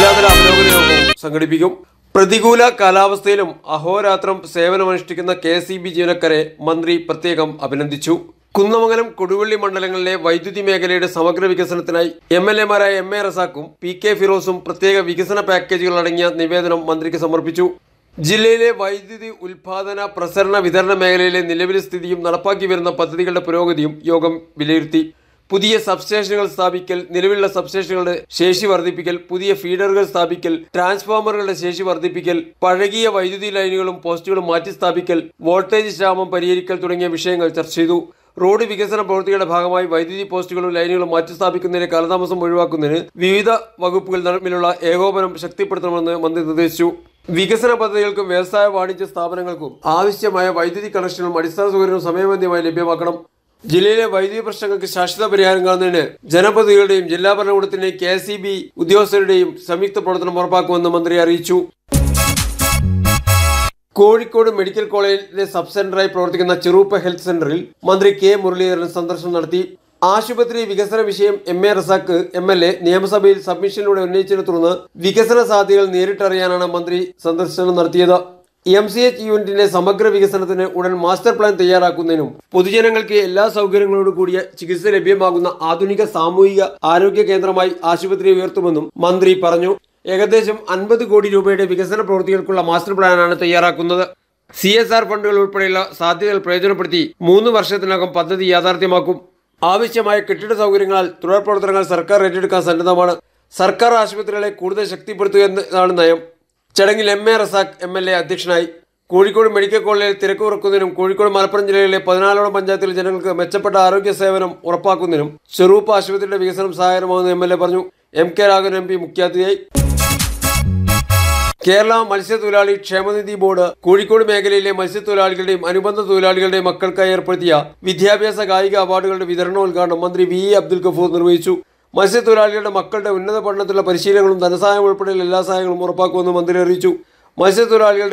ജില്ലാതല അവലോകന യോഗവും സംഘടിപ്പിക്കും പ്രതികൂല കാലാവസ്ഥയിലും അഹോരാത്രം സേവനമനുഷ്ഠിക്കുന്ന കെ എസ് ഇ ബി ജീവനക്കാരെ മന്ത്രി പ്രത്യേകം അഭിനന്ദിച്ചു കുന്നമംഗലം കൊടുവള്ളി മണ്ഡലങ്ങളിലെ വൈദ്യുതി മേഖലയുടെ സമഗ്ര വികസനത്തിനായി എം എൽ എമാരായ എം എ റസാഖും പി കെ ഫിറോസും പ്രത്യേക വികസന പാക്കേജുകൾ അടങ്ങിയ നിവേദനം മന്ത്രിക്ക് സമർപ്പിച്ചു ജില്ലയിലെ വൈദ്യുതി ഉൽപാദന പ്രസരണ വിതരണ മേഖലയിലെ നിലവിലെ സ്ഥിതിയും നടപ്പാക്കി വരുന്ന പദ്ധതികളുടെ പുരോഗതിയും യോഗം വിലയിരുത്തി പുതിയ സബ്സ്റ്റേഷനുകൾ സ്ഥാപിക്കൽ നിലവിലുള്ള സബ്സ്റ്റേഷനുകളുടെ ശേഷി വർദ്ധിപ്പിക്കൽ പുതിയ ഫീഡറുകൾ സ്ഥാപിക്കൽ ട്രാൻസ്ഫോമറുകളുടെ ശേഷി വർദ്ധിപ്പിക്കൽ പഴകിയ വൈദ്യുതി ലൈനുകളും പോസ്റ്റുകളും മാറ്റി സ്ഥാപിക്കൽ വോൾട്ടേജ് ക്ഷാമം പരിഹരിക്കൽ തുടങ്ങിയ വിഷയങ്ങൾ ചർച്ച ചെയ്തു റോഡ് വികസന പ്രവൃത്തികളുടെ ഭാഗമായി വൈദ്യുതി പോസ്റ്റുകളും ലൈനുകളും മാറ്റി സ്ഥാപിക്കുന്നതിന് കാലതാമസം ഒഴിവാക്കുന്നതിന് വിവിധ വകുപ്പുകൾ തമ്മിലുള്ള ഏകോപനം ശക്തിപ്പെടുത്തണമെന്ന് മന്ത്രി നിർദ്ദേശിച്ചു വികസന പദ്ധതികൾക്കും വ്യവസായ വാണിജ്യ സ്ഥാപനങ്ങൾക്കും ആവശ്യമായ വൈദ്യുതി കണക്ഷനും അടിസ്ഥാന സൗകര്യവും സമയബന്ധിതമായി ലഭ്യമാക്കണം ജില്ലയിലെ വൈദ്യുതി പ്രശ്നങ്ങൾക്ക് ശാശ്വത പരിഹാരം കാണുന്നതിന് ജനപ്രതിനിധികളുടെയും ജില്ലാ ഭരണകൂടത്തിന്റെയും കെ എസ് ഉദ്യോഗസ്ഥരുടെയും സംയുക്ത പ്രവർത്തനം ഉറപ്പാക്കുമെന്ന് മന്ത്രി അറിയിച്ചു കോഴിക്കോട് മെഡിക്കൽ കോളേജിലെ സബ് സെന്ററായി പ്രവർത്തിക്കുന്ന ചെറുപ്പ ഹെൽത്ത് സെന്ററിൽ മന്ത്രി കെ മുരളീധരൻ സന്ദർശനം നടത്തി ആശുപത്രി വികസന വിഷയം M A Razak M L A നിയമസഭയിൽ സബ്മിഷനിലൂടെ ഉന്നയിച്ചതിനെ തുടർന്ന് വികസന സാധ്യതകൾ നേരിട്ടറിയാനാണ് മന്ത്രി സന്ദർശനം നടത്തിയത് എം സി എച്ച് യൂണിറ്റിന്റെ സമഗ്ര വികസനത്തിന് ഉടൻ മാസ്റ്റർ പ്ലാൻ തയ്യാറാക്കുന്നതിനും പൊതുജനങ്ങൾക്ക് എല്ലാ സൗകര്യങ്ങളോടും കൂടിയ ചികിത്സ ലഭ്യമാകുന്ന ആധുനിക സാമൂഹിക ആരോഗ്യ കേന്ദ്രമായി ആശുപത്രി ഉയർത്തുമെന്നും മന്ത്രി പറഞ്ഞു ഏകദേശം അൻപത് കോടി രൂപയുടെ വികസന പ്രവൃത്തികൾക്കുള്ള മാസ്റ്റർ പ്ലാനാണ് തയ്യാറാക്കുന്നത് സി എസ് ആർ ഫണ്ടുകൾ ഉൾപ്പെടെയുള്ള സാധ്യതകൾ പ്രയോജനപ്പെടുത്തി മൂന്ന് വർഷത്തിനകം പദ്ധതി യാഥാർത്ഥ്യമാക്കും ആവശ്യമായ കെട്ടിട സൗകര്യങ്ങളാൽ തുടർ പ്രവർത്തനങ്ങൾ സർക്കാർ ഏറ്റെടുക്കാൻ സന്നദ്ധമാണ് സർക്കാർ ആശുപത്രികളെ കൂടുതൽ ശക്തിപ്പെടുത്തുക എന്നതാണ് നയം ചടങ്ങിൽ M A Razak M L A അധ്യക്ഷനായി കോഴിക്കോട് മെഡിക്കൽ കോളേജിൽ തിരക്ക് കുറക്കുന്നതിനും കോഴിക്കോട് മലപ്പുറം ജില്ലയിലെ പതിനാലോളം പഞ്ചായത്തിലെ ജനങ്ങൾക്ക് മെച്ചപ്പെട്ട ആരോഗ്യ സേവനം ഉറപ്പാക്കുന്നതിനും ചെറുപ്പ് ആശുപത്രിയുടെ വികസനം സഹായകരമാകുമെന്ന് എം എൽ എ പറഞ്ഞു M K Raghavan M P മുഖ്യാതിഥിയായി കേരള മത്സ്യത്തൊഴിലാളി ക്ഷേമനിധി ബോർഡ് കോഴിക്കോട് മേഖലയിലെ മത്സ്യത്തൊഴിലാളികളുടെയും അനുബന്ധ തൊഴിലാളികളുടെയും മക്കൾക്കായി ഏർപ്പെടുത്തിയ വിദ്യാഭ്യാസ കായിക അവാർഡുകളുടെ വിതരണോദ്ഘാടനം മന്ത്രി വി ഇ അബ്ദുൽ ഗഫൂർ നിർവഹിച്ചു മത്സ്യത്തൊഴിലാളികളുടെ മക്കളുടെ ഉന്നത പഠനത്തിലുള്ള പരിശീലനങ്ങളും ധനസഹായം ഉൾപ്പെടെയുള്ള എല്ലാ സഹായങ്ങളും ഉറപ്പാക്കുമെന്ന് മന്ത്രി അറിയിച്ചു മത്സ്യത്തൊഴിലാളികളുടെ